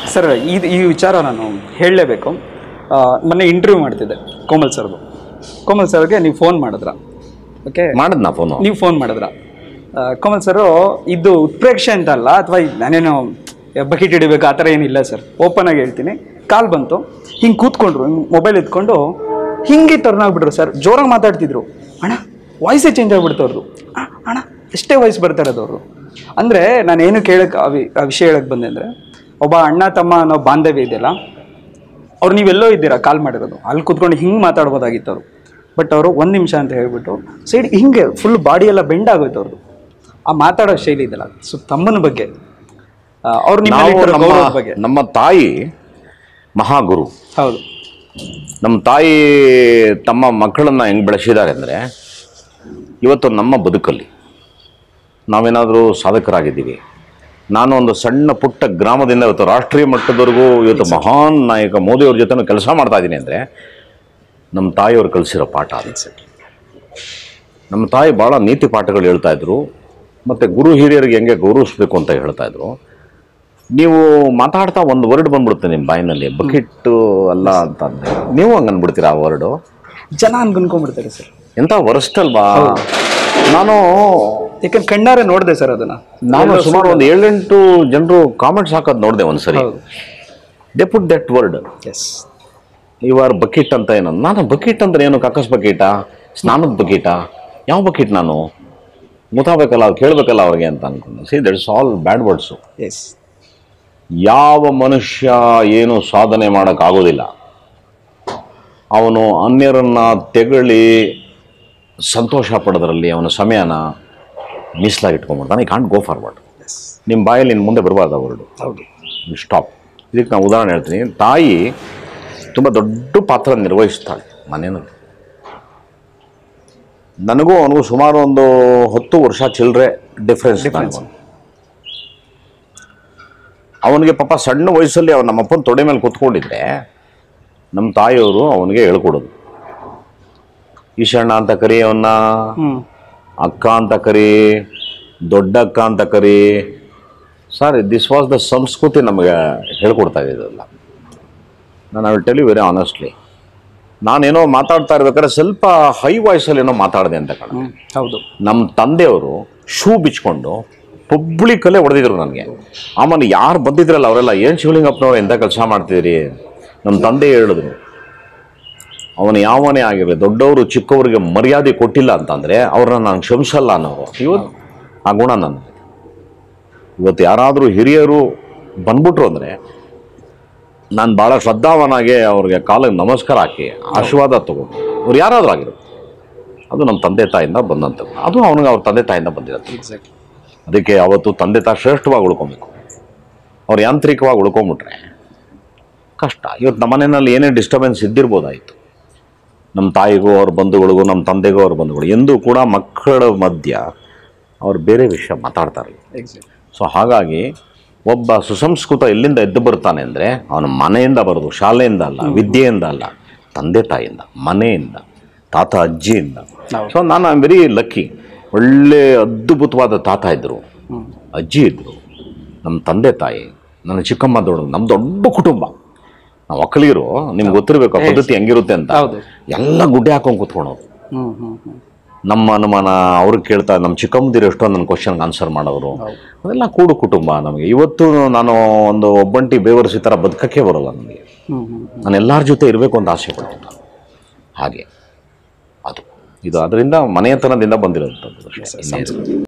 Sir ಇದು ಈ ವಿಚಾರ ನಾನು ಹೇಳಲೇಬೇಕು ಮೊನ್ನೆ ಇಂಟರ್ವ್ಯೂ ಮಾಡ್ತಿದ್ದೆ ಕೋಮಲ್ ಸರ್ದು ಕೋಮಲ್ ಸರ್ಗೆ ನೀವು ಫೋನ್ ಮಾಡಿದ್ರ ಓಕೆ ಮಾಡಿದ್ನಾ ಫೋನು ನೀವು ಫೋನ್ ಮಾಡಿದ್ರ ಆ, ಕೋಮಲ್ ಸರು ಇದು ಉತ್ಪ್ರೇಕ್ಷೆ ಅಂತ ಅಲ್ಲ ಅಥವಾ ನಾನೇನು ಬಕೆಟ್ ಹಿಡಿಬೇಕು ಆ ಥರ ಏನಿಲ್ಲ ಸರ್ ಓಪನ್ ಆಗಿ ಹೇಳ್ತೀನಿ ಕಾಲ್ ಬಂತು ಹಿಂಗೆ ಕೂತ್ಕೊಂಡ್ರು ಹಿಂಗೆ ಮೊಬೈಲ್ ಎತ್ಕೊಂಡು ಹಿಂಗೆ ಟರ್ನ್ ಆಗ್ಬಿಟ್ರು ಸರ್ ಜೋರಾಗಿ ಮಾತಾಡ್ತಿದ್ರು ಅಣ್ಣ ವಾಯ್ಸೇ ಚೇಂಜ್ ಆಗ್ಬಿಡ್ತು ಅವ್ರದ್ದು ಆ, ಅಣ್ಣ ಎಷ್ಟೇ ವಾಯ್ಸ್ ಬರ್ತಾ ಇರೋದು ಅವ್ರದ್ದು ಅಂದರೆ ನಾನೇನು ಕೇಳಕ್ಕೆ ಆ ವಿ- ಆ ವಿಷಯ ಹೇಳಕ್ಕೆ ಬಂದೆ ಅಂದರೆ ಒಬ್ಬ ಅಣ್ಣ ತಮ್ಮ ಅನ್ನೋ ಬಾಂಧವ್ಯ ಇದೆಯಲ್ಲ ಅವ್ರು ನೀವೆಲ್ಲೋ ಇದ್ದೀರಾ ಕಾಲ್ ಮಾಡಿರೋದು ಅಲ್ಲಿ ಕೂತ್ಕೊಂಡು ಹಿಂಗೆ ಮಾತಾಡ್ಬೋದಾಗಿತ್ತು ಅವರು ಬಟ್ ಅವರು ಒಂದು ನಿಮಿಷ ಅಂತ ಹೇಳ್ಬಿಟ್ಟು ಸೈಡ್ ಹಿಂಗೆ ಫುಲ್ ಬಾಡಿ ಎಲ್ಲ ಬೆಂಡ್ ಆಗೋಯ್ತು ಅವ್ರದ್ದು ಆ ಮಾತಾಡೋ ಶೈಲಿ ಇದೆಯಲ್ಲ ಸೊ ತಮ್ಮನ ಬಗ್ಗೆ ಆ, ಅವ್ರು ನಿಮ್ಮ ನಾವು ಮೇಲೆ ಇಟ್ಟಿರೋ ನಮ್ಮ ಗೌರವದ ಬಗ್ಗೆ ನಮ್ಮ ತಾಯಿ ಮಹಾಗುರು ಹೌದು ನಮ್ಮ ತಾಯಿ ತಮ್ಮ ಮಕ್ಕಳನ್ನ ಹೆಂಗೆ ಬೆಳೆಸಿದ್ದಾರೆ ಅಂದರೆ ಇವತ್ತು ನಮ್ಮ ಬದುಕಲ್ಲಿ ನಾವೇನಾದರೂ ಸಾಧಕರಾಗಿದ್ದೀವಿ ನಾನು ಒಂದು ಸಣ್ಣ ಪುಟ್ಟ ಗ್ರಾಮದಿಂದ ಇವತ್ತು ರಾಷ್ಟ್ರೀಯ ಮಟ್ಟದವರೆಗೂ ಇವತ್ತು ಮಹಾನ್ ನಾಯಕ ಮೋದಿಯವ್ರ ಜೊತೆ ಕೆಲಸ ಮಾಡ್ತಾ ಇದ್ದೀನಿ ಅಂದರೆ ನಮ್ಮ ತಾಯಿಯವರು ಕಲಿಸಿರೋ ಪಾಠ ಅದು ನಮ್ಮ ತಾಯಿ ಭಾಳ ನೀತಿ ಪಾಠಗಳು ಹೇಳ್ತಾ ಇದ್ರು ಮತ್ತು ಗುರು ಹಿರಿಯರಿಗೆ ಹೆಂಗೆ ಗೌರವಿಸ್ಬೇಕು ಅಂತ ಹೇಳ್ತಾ ಇದ್ರು ನೀವು ಮಾತಾಡ್ತಾ ಒಂದು ವರ್ಡ್ ಬಂದ್ಬಿಡುತ್ತೆ ನಿಮ್ಮ ಬಾಯಿನಲ್ಲಿ ಬಕೆಟ್ ಅಲ್ಲ ಅಂತ ಅಂದ್ರೆ ನೀವು ಹಂಗೆ ಅಂದ್ಬಿಡ್ತೀರಾ ಆ ವರ್ಡು ಜನ ಅನ್ಕೊಂಡ್ಬಿಡ್ತಾರೆ ಸರ್ ಎಂಥ ವರ್ಸ್ಟ್ ಅಲ್ವಾ ನಾನು ಯಾಕಂದ್ರೆ ಕಣ್ಣಾರೆ ನೋಡಿದೆ ಸರ್ ಅದನ್ನ ನಾನು ಸುಮಾರು ಒಂದು ಏಳೆಂಟು ಜನರು ಕಾಮೆಂಟ್ಸ್ ಹಾಕೋದು ನೋಡಿದೆ ಒಂದ್ಸರಿ ಹೌದು they put that word yes you are bucket ಅಂತ ಏನು ನಾನು ಬಕೆಟ್ ಅಂದ್ರೆ ಏನು ಕಕ್ಕಸ್ ಬಕೆಟಾ ಸ್ನಾನದ ಬಕೆಟಾ ಯಾವ ಬಕೆಟ್ ನಾನು ಗೊತ್ತಾಗಬೇಕಲ್ಲ ಅವ್ರು ಕೇಳಬೇಕಲ್ಲ ಅವ್ರಿಗೆ ಅಂತ ಅನ್ಕೊಂಡು see that is all bad words yes ಯಾವ ಮನುಷ್ಯ ಏನು ಸಾಧನೆ ಮಾಡೋಕ್ಕಾಗೋದಿಲ್ಲ ಅವನು ಅನ್ಯರನ್ನ ತೆಗಳಿ ಸಂತೋಷ ಪಡೋದ್ರಲ್ಲಿ ಅವನ ಸಮಯನ ಮೀಸಲಾಗಿ ಇಟ್ಕೊಂಡ್ಬಿಡ್ತಾನೆ ಈ ಕಾಂಟ್ ಗೋ ಫಾರ್ವರ್ಡ್ ಎಸ್ ನಿಮ್ಮ ಬಾಯಲ್ಲಿ ಇನ್ನು ಮುಂದೆ ಬರಬಾರ್ದು ವರ್ಡು ಹೌದು ಸ್ಟಾಪ್ ಇದಕ್ಕೆ ನಾನು ಉದಾಹರಣೆ ಹೇಳ್ತೀನಿ ತಾಯಿ ತುಂಬ ದೊಡ್ಡ ಪಾತ್ರ ನಿರ್ವಹಿಸ್ತಾಳೆ ಮನೆಯಲ್ಲಿ ನನಗೂ ಅವನಿಗೂ ಸುಮಾರು ಒಂದು ಹತ್ತು ವರ್ಷ ಚಿಲ್ಲರೆ ಡಿಫ್ರೆನ್ಸ್ ಅವನಿಗೆ ಪಾಪ ಸಣ್ಣ ವಯಸ್ಸಲ್ಲಿ ಅವನ ನಮ್ಮಪ್ಪನ ತೊಡೆ ಮೇಲೆ ಕುತ್ಕೊಂಡಿದ್ರೆ ನಮ್ಮ ತಾಯಿಯವರು ಅವನಿಗೆ ಹೇಳ್ಕೊಡೋದು ಈಶಣ್ಣ ಅಂತ ಕರಿ ಅವನ್ನ ಹ್ಮ್ ಅಕ್ಕ ಅಂತ ಕರಿ ದೊಡ್ಡ ಅಕ್ಕ ಅಂತ ಕರಿ ಸರ್ ದಿಸ್ ವಾಸ್ ದ ಸಂಸ್ಕೃತಿ ನಮಗೆ ಹೇಳ್ಕೊಡ್ತಾ ಇದ್ದಿದ್ದಲ್ಲ ನಾನು I tell you very honestly ನಾನೇನೋ ಮಾತಾಡ್ತಾ ಇರ್ಬೇಕಾದ್ರೆ ಸ್ವಲ್ಪ ಹೈ ವಾಯ್ಸಲ್ಲಿ ಏನೋ ಮಾತಾಡಿದೆ ಅಂತ ಕಣ ಹ್ಮ್ ಹೌದು ನಮ್ಮ ತಂದೆಯವರು ಶೂ ಬಿಚ್ಕೊಂಡು ಪಬ್ಲಿಕಲ್ಲೇ ಹೊಡೆದಿದ್ರು ನನಗೆ ಆಮೇಲೆ ಯಾರು ಬಂದಿದ್ರಲ್ಲ ಅವರೆಲ್ಲ ಏನು ಶಿವಲಿಂಗಪ್ಪನವ್ರು ಎಂಥ ಕೆಲಸ ಮಾಡ್ತಿದ್ದೀರಿ ನಮ್ಮ ತಂದೆ ಹೇಳಿದ್ರು ಅವನು ಯಾವನೇ ಆಗಿರಲಿ ದೊಡ್ಡವರು ಚಿಕ್ಕವರಿಗೆ ಮರ್ಯಾದೆ ಕೊಟ್ಟಿಲ್ಲ ಅಂತಂದರೆ ಅವ್ರನ್ನ ನಾನು ಕ್ಷಮಿಸಲ್ಲ ಅನ್ನೋರು ಇವತ್ತು ಆ ಗುಣ ನನ್ನ ಇವತ್ತು ಯಾರಾದರೂ ಹಿರಿಯರು ಬಂದ್ಬಿಟ್ರು ಅಂದರೆ ನಾನು ಭಾಳ ಶ್ರದ್ಧಾವನಾಗೆ ಅವ್ರಿಗೆ ಕಾಲಿಗೆ ನಮಸ್ಕಾರ ಹಾಕಿ ಆಶೀರ್ವಾದ ತಗೊಂಡು ಅವ್ರು ಯಾರಾದರೂ ಆಗಿರುತ್ತೆ ಅದು ನಮ್ಮ ತಂದೆ ತಾಯಿಯಿಂದ ಬಂದಂಥದ್ದು ಅದು ಅವನಿಗೆ ಅವ್ರ ತಂದೆ ತಾಯಿಯಿಂದ ಬಂದಿರುತ್ತೆ ಎಕ್ಸಾಕ್ಟ್ಲಿ ಅದಕ್ಕೆ ಅವತ್ತು ತಂದೆ ತಾಯಿ ಶ್ರೇಷ್ಠವಾಗಿ ಉಳ್ಕೊಬೇಕು ಅವ್ರು ಯಾಂತ್ರಿಕವಾಗಿ ಉಳ್ಕೊಂಬಿಟ್ರೆ ಕಷ್ಟ ಇವತ್ತು ನಮ್ಮ ಮನೆಯಲ್ಲಿ ಏನೇ ಡಿಸ್ಟರ್ಬೆನ್ಸ್ ಇದ್ದಿರ್ಬೋದಾಯಿತು ನಮ್ಮ ತಾಯಿಗೂ ಅವ್ರ ಬಂಧುಗಳಿಗೂ ನಮ್ಮ ತಂದೆಗೂ ಅವ್ರ ಬಂಧುಗಳು ಎಂದೂ ಕೂಡ ಮಕ್ಕಳ ಮಧ್ಯ ಅವ್ರು ಬೇರೆ ವಿಷಯ ಮಾತಾಡ್ತಾರೆ ಎಕ್ಸಾಕ್ಟ್ಲಿ ಸೊ ಹಾಗಾಗಿ ಒಬ್ಬ ಸುಸಂಸ್ಕೃತ ಎಲ್ಲಿಂದ ಎದ್ದು ಬರ್ತಾನೆ ಅಂದರೆ ಅವನ ಮನೆಯಿಂದ ಬರೋದು ಶಾಲೆಯಿಂದ ಅಲ್ಲ ವಿದ್ಯೆಯಿಂದ ಅಲ್ಲ ತಂದೆ ತಾಯಿಯಿಂದ ಮನೆಯಿಂದ ತಾತ ಅಜ್ಜಿಯಿಂದ ಹೌದು. ಸೊ ನಾನು ಐ ವೆರಿ ಲಕ್ಕಿ ಒಳ್ಳೆ ಅದ್ಭುತವಾದ ತಾತ ಇದ್ದರು ಹ್ಮ್ ಅಜ್ಜಿ ಇದ್ದರು ನಮ್ಮ ತಂದೆ ತಾಯಿ ನನ್ನ ಚಿಕ್ಕಮ್ಮ ದೊಡ್ಡ ನಮ್ಮ ದೊಡ್ಡ ಕುಟುಂಬ ನಾವು ಒಕ್ಕಲಿಗರು ನಿಮ್ಗೆ ಗೊತ್ತಿರಬೇಕು ಆ ಪದ್ಧತಿ ಹೆಂಗಿರುತ್ತೆ ಅಂತ ಹೌದು ಎಲ್ಲ ಗುಡ್ಡೆ ಹಾಕೊಂಡು ಕೂತ್ಕೊಳೋದು ಹ್ಮ್ ಹ್ಮ್ ಹ್ಮ್ ನಮ್ಮ ಅನುಮಾನ ಅವ್ರಿಗೆ ಕೇಳ್ತಾ ನಮ್ಮ ಚಿಕ್ಕಮ್ಮದಿರು ಎಷ್ಟೋ ನನ್ನ ಕ್ವಶನ್ಗೆ ಆನ್ಸರ್ ಮಾಡೋರು ಹೌದು. ಅದೆಲ್ಲ ಕೂಡು ಕುಟುಂಬ ನಮಗೆ ಇವತ್ತು ನಾನು ಒಂದು ಒಬ್ಬಂಟಿ ಬೇವರ್ಸಿ ಥರ ಬದುಕಕ್ಕೆ ಬರೋಲ್ಲ ನನಗೆ ಹ್ಮ್ ಹ್ಮ್ ನಾನು ಎಲ್ಲರ ಜೊತೆ ಇರಬೇಕು ಅಂತ ಆಸೆ ಪಡ್ತೀನಿ ನಾನು. ಹಾಗೆ ಅದು ಇದು ಅದರಿಂದ ಮನೆಯತನದಿಂದ ಬಂದಿರೋಂಥದ್ದು ಅಷ್ಟೇ. ಇನ್ನೇನು.